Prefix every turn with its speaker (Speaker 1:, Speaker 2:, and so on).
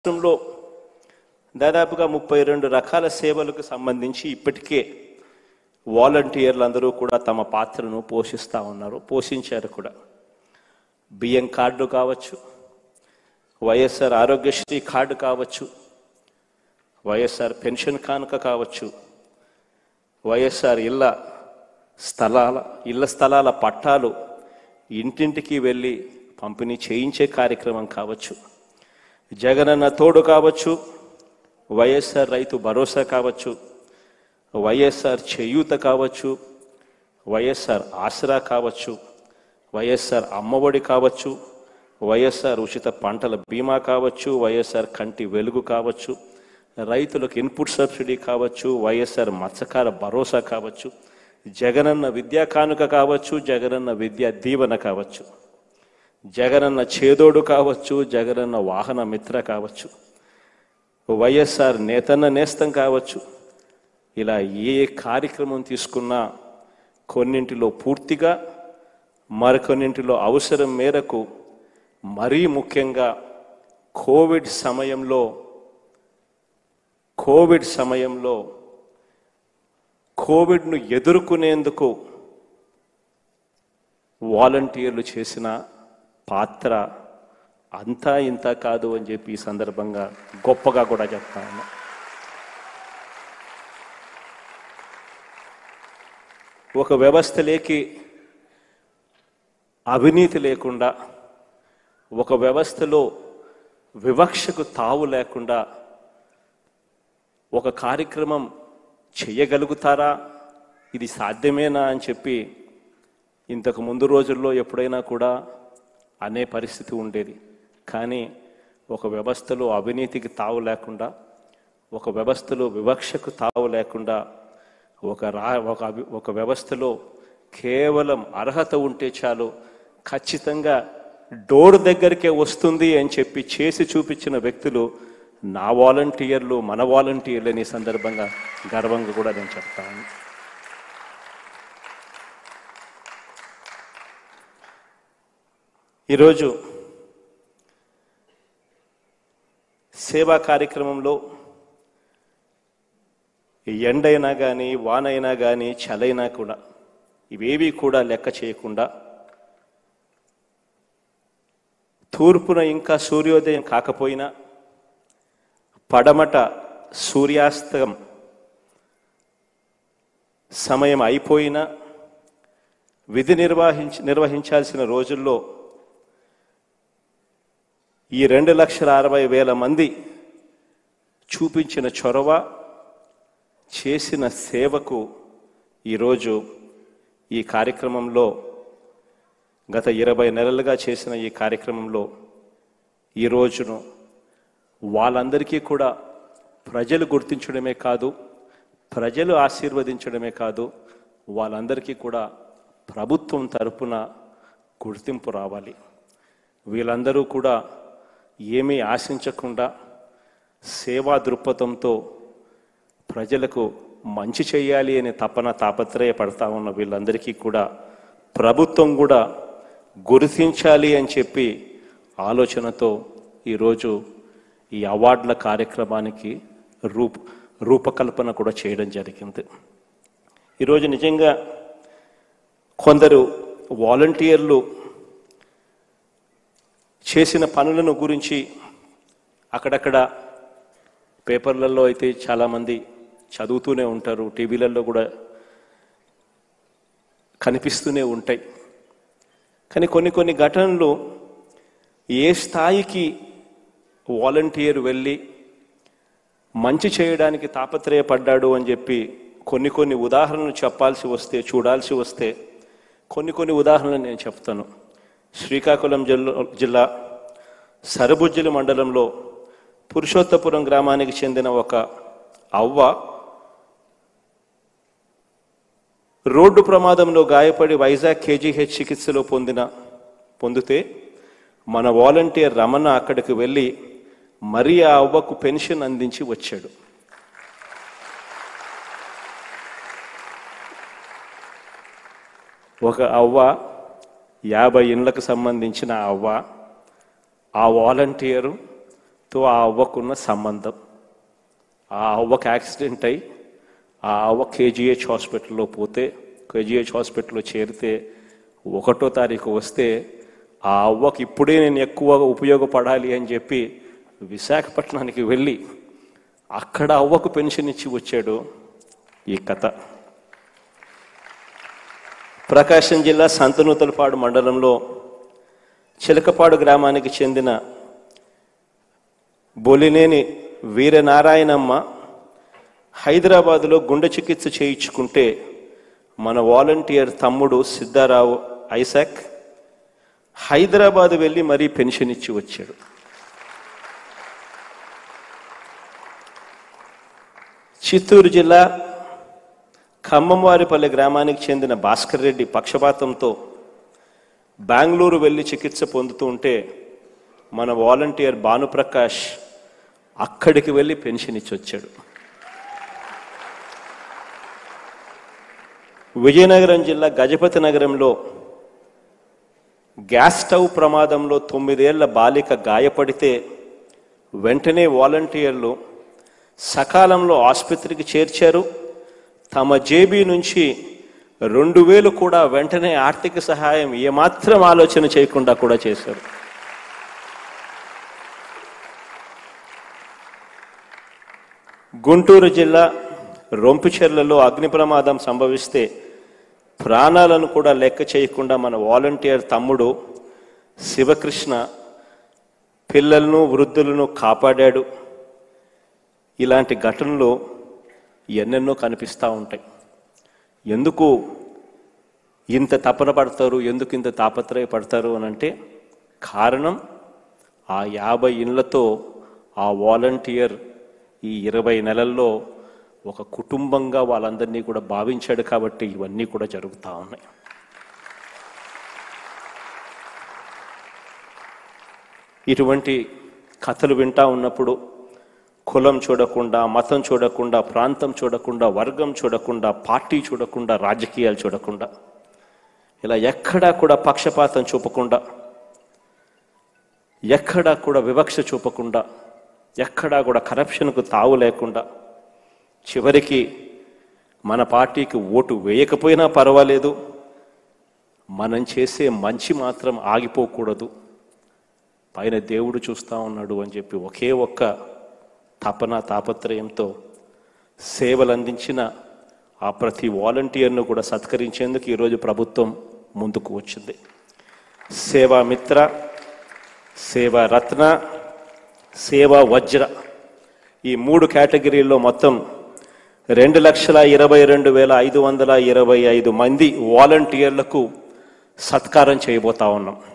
Speaker 1: రాష్ట్రంలో దాదాపుగా ముప్పై రెండు రకాల సేవలకు సంబంధించి ఇప్పటికే వాలంటీర్లు అందరూ కూడా తమ పాత్రను పోషిస్తూ ఉన్నారు పోషించారు కూడా బియ్యం కార్డు కావచ్చు వైఎస్ఆర్ ఆరోగ్యశ్రీ కార్డు కావచ్చు వైఎస్ఆర్ పెన్షన్ కానుక కావచ్చు వైఎస్ఆర్ ఇళ్ళ స్థలాల ఇళ్ళ స్థలాల పట్టాలు ఇంటింటికి వెళ్ళి పంపిణీ చేయించే కార్యక్రమం కావచ్చు జగనన్న తోడు కావచ్చు వైఎస్ఆర్ రైతు భరోసా కావచ్చు వైఎస్ఆర్ చేయూత కావచ్చు వైఎస్ఆర్ ఆసరా కావచ్చు వైఎస్ఆర్ అమ్మఒడి కావచ్చు వైఎస్ఆర్ ఉచిత పంటల బీమా కావచ్చు వైఎస్ఆర్ కంటి వెలుగు కావచ్చు రైతులకు ఇన్పుట్ సబ్సిడీ కావచ్చు వైఎస్ఆర్ మత్స్యకార భరోసా కావచ్చు జగనన్న విద్యా కానుక కావచ్చు జగనన్న విద్యా దీవెన కావచ్చు జగనన్న చేదోడు కావచ్చు జగనన్న వాహన మిత్ర కావచ్చు వైఎస్ఆర్ నేతన్న నేస్తం కావచ్చు ఇలా ఏ కార్యక్రమం తీసుకున్నా కొన్నింటిలో పూర్తిగా మరికొన్నింటిలో అవసరం మేరకు మరీ ముఖ్యంగా కోవిడ్ సమయంలో కోవిడ్ సమయంలో కోవిడ్ను ఎదుర్కొనేందుకు వాలంటీర్లు చేసిన పాత్ర అంతా ఇంత కాదు అని చెప్పి ఈ సందర్భంగా గొప్పగా కూడా చెప్తా ఉన్నా ఒక వ్యవస్థలేకి అవినీతి లేకుండా ఒక వ్యవస్థలో వివక్షకు తావు లేకుండా ఒక కార్యక్రమం చేయగలుగుతారా ఇది సాధ్యమేనా అని చెప్పి ఇంతకు ముందు రోజుల్లో ఎప్పుడైనా కూడా అనే పరిస్థితి ఉండేది కానీ ఒక వ్యవస్థలో అవినీతికి తావు లేకుండా ఒక వ్యవస్థలో వివక్షకు తావు లేకుండా ఒక రా ఒక అభి- ఒక వ్యవస్థలో కేవలం అర్హత ఉంటే చాలు ఖచ్చితంగా డోర్ దగ్గరికే వస్తుంది అని చెప్పి చేసి చూపించిన వ్యక్తులు నా వాలంటీర్లు మన వాలంటీర్లు అని ఈ సందర్భంగా గర్వంగా కూడా నేను చెప్తాను ఈరోజు సేవా కార్యక్రమంలో ఎండైనా కానీ వానైనా కానీ చలైనా కూడా ఇవేవి కూడా లెక్క చేయకుండా తూర్పున ఇంకా సూర్యోదయం కాకపోయినా పడమట సూర్యాస్తం సమయం అయిపోయినా విధి నిర్వహించ నిర్వహించాల్సిన రోజుల్లో ఈ రెండు లక్షల అరవై వేల మంది చూపించిన చొరవ చేసిన సేవకు ఈరోజు ఈ కార్యక్రమంలో గత ఇరవై నెలలుగా చేసిన ఈ కార్యక్రమంలో ఈ రోజును వాళ్ళందరికీ కూడా ప్రజలు గుర్తించడమే కాదు ప్రజలు ఆశీర్వదించడమే కాదు వాళ్ళందరికీ కూడా ప్రభుత్వం తరపున గుర్తింపు రావాలి వీళ్ళందరూ కూడా ఏమీ ఆశించకుండా సేవా దృక్పథంతో ప్రజలకు మంచి చేయాలి అనే తపన తాపత్రయపడతా ఉన్న వీళ్ళందరికీ కూడా ప్రభుత్వం కూడా గుర్తించాలి అని చెప్పి ఆలోచనతో ఈరోజు ఈ అవార్డుల కార్యక్రమానికి రూప రూపకల్పన కూడా చేయడం జరిగింది ఈరోజు నిజంగా కొందరు వాలంటీర్లు చేసిన పనులను గురించి అక్కడక్కడ పేపర్లలో అయితే చాలామంది చదువుతూనే ఉంటారు టీవీలలో కూడా కనిపిస్తూనే ఉంటాయి కానీ కొన్ని కొన్ని ఘటనలు ఏ స్థాయికి వాలంటీర్ వెళ్ళి మంచి చేయడానికి తాపత్రయపడ్డాడు అని చెప్పి కొన్ని కొన్ని ఉదాహరణలు చెప్పాల్సి వస్తే చూడాల్సి వస్తే కొన్ని కొన్ని ఉదాహరణలు నేను చెప్తాను శ్రీకాకుళం జిల్లా జిల్లా సరబుజ్జిలి మండలంలో పురుషోత్తపురం గ్రామానికి చెందిన ఒక అవ్వ రోడ్డు ప్రమాదంలో గాయపడి వైజాగ్ కేజీహెచ్ చికిత్సలో పొందిన పొందితే మన వాలంటీర్ రమణ అక్కడికి వెళ్ళి మరీ ఆ అవ్వకు పెన్షన్ అందించి వచ్చాడు ఒక అవ్వ యాభై ఇండ్లకు సంబంధించిన ఆ అవ్వ ఆ వాలంటీరు తో ఆ అవ్వకున్న సంబంధం ఆ అవ్వకు యాక్సిడెంట్ అయి ఆ అవ్వ కేజీహెచ్ హాస్పిటల్లో పోతే కేజీహెచ్ హాస్పిటల్లో చేరితే ఒకటో తారీఖు వస్తే ఆ అవ్వకి ఇప్పుడే నేను ఎక్కువగా ఉపయోగపడాలి అని చెప్పి విశాఖపట్నానికి వెళ్ళి అక్కడ అవ్వకు పెన్షన్ ఇచ్చి వచ్చాడు ఈ కథ ప్రకాశం జిల్లా సంతనూతలపాడు మండలంలో చిలకపాడు గ్రామానికి చెందిన బొలినేని వీరనారాయణమ్మ హైదరాబాదులో గుండె చికిత్స చేయించుకుంటే మన వాలంటీర్ తమ్ముడు సిద్ధారావు ఐసాక్ హైదరాబాద్ వెళ్ళి మరీ పెన్షన్ ఇచ్చి వచ్చాడు చిత్తూరు జిల్లా ఖమ్మంవారిపల్లి గ్రామానికి చెందిన భాస్కర్ రెడ్డి పక్షపాతంతో బెంగళూరు వెళ్ళి చికిత్స పొందుతూ ఉంటే మన వాలంటీర్ భానుప్రకాష్ అక్కడికి వెళ్ళి పెన్షన్ ఇచ్చి వచ్చాడు విజయనగరం జిల్లా గజపతి నగరంలో గ్యాస్ స్టవ్ ప్రమాదంలో తొమ్మిదేళ్ల బాలిక గాయపడితే వెంటనే వాలంటీర్లు సకాలంలో ఆసుపత్రికి చేర్చారు తమ జేబీ నుంచి రెండు వేలు కూడా వెంటనే ఆర్థిక సహాయం ఏమాత్రం ఆలోచన చేయకుండా కూడా చేశారు గుంటూరు జిల్లా రొంపిచెర్లలో అగ్ని ప్రమాదం సంభవిస్తే ప్రాణాలను కూడా లెక్క చేయకుండా మన వాలంటీర్ తమ్ముడు శివకృష్ణ పిల్లలను వృద్ధులను కాపాడాడు ఇలాంటి ఘటనలు ఎన్నెన్నో కనిపిస్తూ ఉంటాయి ఎందుకు ఇంత తపన పడతారు ఎందుకు ఇంత తాపత్రయపడతారు అని అంటే కారణం ఆ యాభై ఇళ్లతో ఆ వాలంటీర్ ఈ ఇరవై నెలల్లో ఒక కుటుంబంగా వాళ్ళందరినీ కూడా భావించాడు కాబట్టి ఇవన్నీ కూడా జరుగుతూ ఉన్నాయి ఇటువంటి కథలు వింటా ఉన్నప్పుడు కులం చూడకుండా మతం చూడకుండా ప్రాంతం చూడకుండా వర్గం చూడకుండా పార్టీ చూడకుండా రాజకీయాలు చూడకుండా ఇలా ఎక్కడా కూడా పక్షపాతం చూపకుండా ఎక్కడా కూడా వివక్ష చూపకుండా ఎక్కడా కూడా కరప్షన్కు తావు లేకుండా చివరికి మన పార్టీకి ఓటు వేయకపోయినా పర్వాలేదు మనం చేసే మంచి మాత్రం ఆగిపోకూడదు పైన దేవుడు చూస్తా ఉన్నాడు అని చెప్పి ఒకే ఒక్క తపన తాపత్రయంతో సేవలు అందించిన ఆ ప్రతి వాలంటీర్ను కూడా సత్కరించేందుకు ఈరోజు ప్రభుత్వం ముందుకు వచ్చింది సేవా మిత్ర సేవా రత్న సేవా వజ్ర ఈ మూడు కేటగిరీల్లో మొత్తం రెండు లక్షల ఇరవై రెండు వేల ఐదు వందల ఇరవై ఐదు మంది వాలంటీర్లకు సత్కారం చేయబోతా ఉన్నాం